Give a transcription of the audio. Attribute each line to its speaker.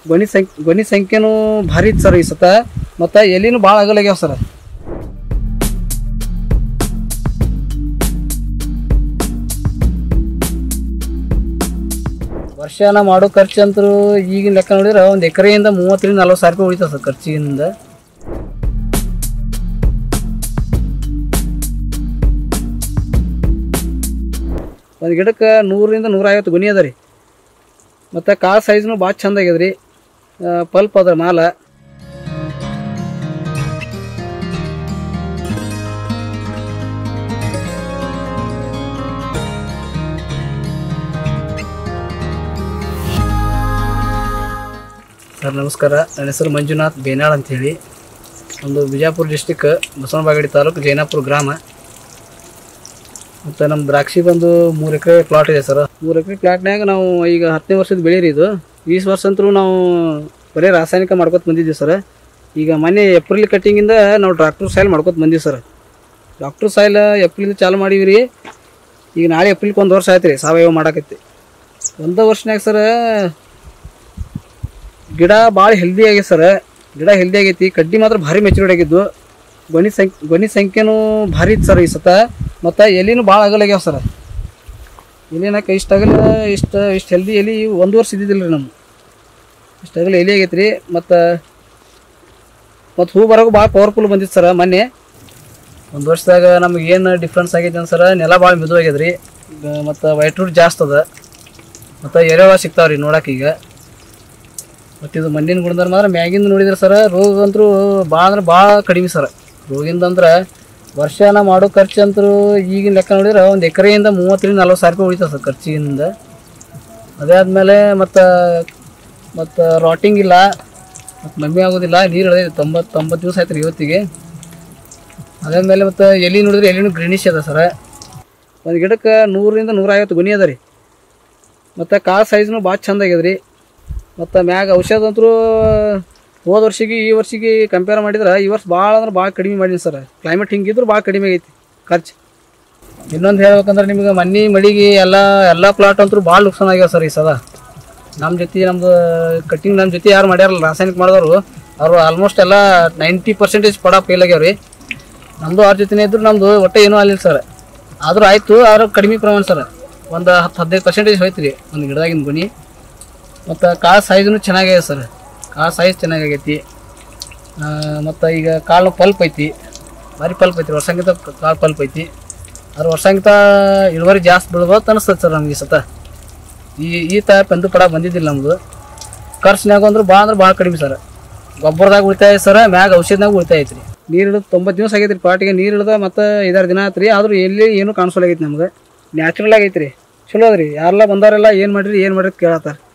Speaker 1: ಗೊನಿ ಸಂಖ್ಯೆ ಗೊನಿ ಸಂಖ್ಯೆನೂ ಭಾರಿ ಇತ್ತು ಸರ್ ಈ ಸತ ಮತ್ತು ಎಲಿನೂ ಭಾಳ ಆಗಲಾಗ್ಯಾವ ಸರ್ ವರ್ಷನ ಮಾಡೋ ಖರ್ಚು ಅಂತೂ ಈಗಿನ ಲೆಕ್ಕ ನೋಡಿದ್ರೆ ಒಂದು ಎಕರೆಯಿಂದ ಮೂವತ್ತರಿಂದ ನಲ್ವತ್ತು ಸಾವಿರ ರೂಪಾಯಿ ಉಳಿತದೆ ಸರ್ ಖರ್ಚಿನಿಂದ ಒಂದು ಗಿಡಕ್ಕೆ ನೂರರಿಂದ ನೂರೈವತ್ತು ಗುಣಿ ಅದ ರೀ ಮತ್ತು ಕಾಳು ಸೈಜ್ನು ಭಾಳ ಚಂದ ಆಗ್ಯದ ರೀ ಪಲ್ಪ್ ಅದ ಮಾಲ ಸರ್ ನಮಸ್ಕಾರ ನನ್ನ ಹೆಸರು ಮಂಜುನಾಥ್ ಬೇನಾಳ್ ಅಂತೇಳಿ ಒಂದು ಬಿಜಾಪುರ ಡಿಸ್ಟಿಕ್ ಬಸವನಬಾಗಡಿ ತಾಲೂಕು ಜೈನಾಪುರ ಗ್ರಾಮ ಮತ್ತು ನಮ್ಮ ದ್ರಾಕ್ಷಿ ಬಂದು ಮೂರು ಎಕರೆ ಪ್ಲಾಟ್ ಇದೆ ಸರ್ ಮೂರು ಎಕರೆ ಪ್ಲಾಟ್ನಾಗ ನಾವು ಈಗ ಹತ್ತನೇ ವರ್ಷದ ಬೆಳೆ ರೀ ಇದು ಈ ವರ್ಷ ಅಂತೂ ನಾವು ಬರೀ ರಾಸಾಯನಿಕ ಮಾಡ್ಕೊತ ಬಂದಿದ್ದೀವಿ ಸರ್ ಈಗ ಮೊನ್ನೆ ಏಪ್ರಿಲ್ ಕಟ್ಟಿಂಗಿಂದ ನಾವು ಡಾಕ್ಟ್ರ್ ಸಾಯಿಲ್ ಮಾಡ್ಕೊತ ಬಂದೀವಿ ಸರ್ ಡಾಕ್ಟ್ರ್ ಸಾಯಿಲ್ ಏಪ್ರಿಲ್ ಚಾಲು ಮಾಡೀವಿ ರೀ ಈಗ ನಾಳೆ ಏಪ್ರಿಲ್ಗೆ ಒಂದು ವರ್ಷ ಆಯ್ತು ರೀ ಸಾವಯವ ಮಾಡಾಕತ್ತಿ ಒಂದು ವರ್ಷನಾಗ ಸರ್ ಗಿಡ ಭಾಳ ಹೆಲ್ದಿ ಆಗೈತೆ ಸರ್ ಗಿಡ ಹೆಲ್ದಿ ಆಗೈತಿ ಕಡ್ಡಿ ಮಾತ್ರ ಭಾರಿ ಮೆಚೂರ್ಡ್ ಆಗಿದ್ದು ಗೊನಿ ಸಂಖ್ಯೆ ಗೊನಿ ಸಂಖ್ಯೆನೂ ಭಾರಿ ಇತ್ತು ಸರ್ ಈ ಸತ ಮತ್ತು ಎಲಿನೂ ಭಾಳ ಆಗಲಾಗ್ಯಾವ ಸರ್ ಎಲಿನಕ ಇಷ್ಟು ಆಗಲ್ಲ ಇಷ್ಟು ಇಷ್ಟು ಹೆಲ್ದಿ ಎಲಿ ಒಂದು ವರ್ಷ ಇದ್ದಿದ್ದಿಲ್ಲ ರೀ ನಮ್ಮ ಇಷ್ಟು ಆಗಲ್ಲ ಎಲಿ ಆಗೈತೆ ರೀ ಮತ್ತು ಮತ್ತು ಹೂ ಬರೋಕೆ ಭಾಳ ಪವರ್ಫುಲ್ ಬಂದಿತ್ತು ಸರ್ ಮೊನ್ನೆ ಒಂದು ವರ್ಷದಾಗ ನಮ್ಗೆ ಏನು ಡಿಫ್ರೆನ್ಸ್ ಆಗೈತೆ ಅಂತ ಸರ್ ನೆಲ ಭಾಳ ಮಿದು ಆಗ್ಯದ ರೀ ಮತ್ತು ವೈಟ್ ರೂಟ್ ಜಾಸ್ತಿ ಅದ ಮತ್ತು ಎರೆಹುಳ ಸಿಗ್ತಾವೆ ರೀ ನೋಡಕ್ಕೆ ಈಗ ಮತ್ತು ಇದು ಮಣ್ಣಿನ ಗುಣಧರ್ಮ ಅಂದ್ರೆ ಮ್ಯಾಗಿಂದ ನೋಡಿದ್ರೆ ಸರ ರೋಗ ಅಂತೂ ಭಾಳ ಅಂದ್ರೆ ಭಾಳ ಕಡಿಮೆ ಸರ್ ರೋಗಿಂದ ಅಂದ್ರೆ ವರ್ಷನ ಮಾಡೋ ಖರ್ಚು ಅಂತೂ ಈಗಿನ ಲೆಕ್ಕ ನೋಡಿದ್ರೆ ಒಂದು ಎಕರೆಯಿಂದ ಮೂವತ್ತರಿಂದ ನಲ್ವತ್ತು ಸಾವಿರ ರೂಪಾಯಿ ಉಳಿತದೆ ಸರ್ ಖರ್ಚಿನಿಂದ ಅದೇ ಆದಮೇಲೆ ಮತ್ತು ಮತ್ತು ರಾಟಿಂಗ್ ಇಲ್ಲ ಮತ್ತು ಮಮ್ಮಿ ಆಗೋದಿಲ್ಲ ನೀರು ಇಳಿದೈತೆ ತೊಂಬತ್ತು ತೊಂಬತ್ತು ದಿವಸ ಆಯ್ತು ರೀ ಇವತ್ತಿಗೆ ಅದಾದ್ಮೇಲೆ ಮತ್ತು ಎಲೆ ನೋಡಿದ್ರೆ ಎಲೆನೂ ಗ್ರೀನಿಶ್ ಅದ ಸರ ಒಂದು ಗಿಡಕ್ಕೆ ನೂರರಿಂದ ನೂರೈವತ್ತು ಗುಣಿ ಅದ ರೀ ಮತ್ತು ಕಾಳು ಸೈಜ್ನು ಭಾಳ ಚಂದ ಆಗ್ಯದ ರೀ ಮತ್ತು ಮ್ಯಾಗ ಔಷಧ ಅಂತೂ ಹೋದ ವರ್ಷಿಗೆ ಈ ವರ್ಷಿಗೆ ಕಂಪೇರ್ ಮಾಡಿದ್ರೆ ಈ ವರ್ಷ ಭಾಳ ಅಂದ್ರೆ ಭಾಳ ಕಡಿಮೆ ಮಾಡೀನಿ ಸರ್ ಕ್ಲೈಮೇಟ್ ಹಿಂಗಿದ್ರು ಭಾಳ ಕಡಿಮೆ ಆಗೈತಿ ಖರ್ಚು ಇನ್ನೊಂದು ಹೇಳ್ಬೇಕಂದ್ರೆ ನಿಮ್ಗೆ ಮನೆ ಮಳಿಗೆ ಎಲ್ಲ ಎಲ್ಲ ಪ್ಲಾಟ್ ಅಂತೂ ಭಾಳ ನುಕ್ಸಾನ್ ಆಗ್ಯಾವ ಸರ್ ಈ ಸಲ ನಮ್ಮ ಜೊತೆ ನಮ್ದು ಕಟ್ಟಿಂಗ್ ನಮ್ಮ ಜೊತೆ ಯಾರು ಮಾಡ್ಯಾರಲ್ಲ ರಾಸಾಯನಿಕ ಮಾಡಿದವರು ಅವರು ಆಲ್ಮೋಸ್ಟ್ ಎಲ್ಲ ನೈಂಟಿ ಪರ್ಸೆಂಟೇಜ್ ಪಡ ಫೇಲ್ ಆಗ್ಯಾವ ರೀ ನಮ್ಮದು ಅವ್ರ ಜೊತೆನೇ ಇದ್ರು ನಮ್ಮದು ಒಟ್ಟೆ ಏನೂ ಆಗಲಿಲ್ಲ ಸರ್ ಆದರೂ ಆಯಿತು ಆದ್ರೆ ಕಡಿಮೆ ಪ್ರಮಾಣ ಸರ್ ಒಂದು ಹತ್ತು ಹದಿನೈದು ಪರ್ಸೆಂಟೇಜ್ ಹೋಯ್ತು ರೀ ಒಂದು ಗಿಡದಾಗಿನ ಗುಣಿ ಮತ್ತು ಕಾಳು ಸೈಜ್ನು ಚೆನ್ನಾಗಿದೆ ಸರ್ ಕಾಳು ಸೈಜ್ ಚೆನ್ನಾಗೈತಿ ಮತ್ತು ಈಗ ಕಾಳು ಪಲ್ಪ್ ಐತಿ ಭಾರಿ ಪಲ್ಪ್ ಐತಿ ವರ್ಷಂಗಿಂತ ಕಾಳು ಪಲ್ಪ್ ಐತಿ ಅದ್ರ ವರ್ಷಂಗಿಂತ ಇಳುವರಿ ಜಾಸ್ತಿ ಬೀಳ್ಬೋದು ಅನಿಸ್ತದೆ ಸರ್ ನಮ್ಗೆ ಈ ಸತ ಈ ಈ ಟೈಪ್ ಎಂದು ಪಡ ಬಂದಿದ್ದಿಲ್ಲ ನಮ್ಮದು ಖರ್ಚಿನಾಗ ಅಂದ್ರೆ ಭಾಳ ಅಂದ್ರೆ ಭಾಳ ಕಡಿಮೆ ಸರ್ ಗೊಬ್ಬರದಾಗ ಉಳಿತಾಯ ಸರ ಮ್ಯಾಗ ಔಷಧನಾಗ ಉಳಿತಾಯ ಐತ್ರಿ ನೀರು ಹಿಡಿದು ತೊಂಬತ್ತು ದಿವಸ ಆಗೈತೆ ರೀ ಪಾಟಿಗೆ ನೀರು ಹಿಡ್ದ ಮತ್ತು ಐದಾರು ದಿನ ಆಯ್ತು ರೀ ಆದ್ರೂ ಎಲ್ಲಿ ಏನೂ ಕಾಣಿಸೋಲಾಗೈತಿ ನಮ್ಗೆ ನ್ಯಾಚುರಲ್ ಆಗೈತೆ ರೀ ಚಲೋ ಅದ ರೀ ಯಾರೆಲ್ಲ ಬಂದವರೆಲ್ಲ ಏನು ಮಾಡಿರಿ ಏನು ಮಾಡಿರಿ ಕೇಳತ್ತಾರ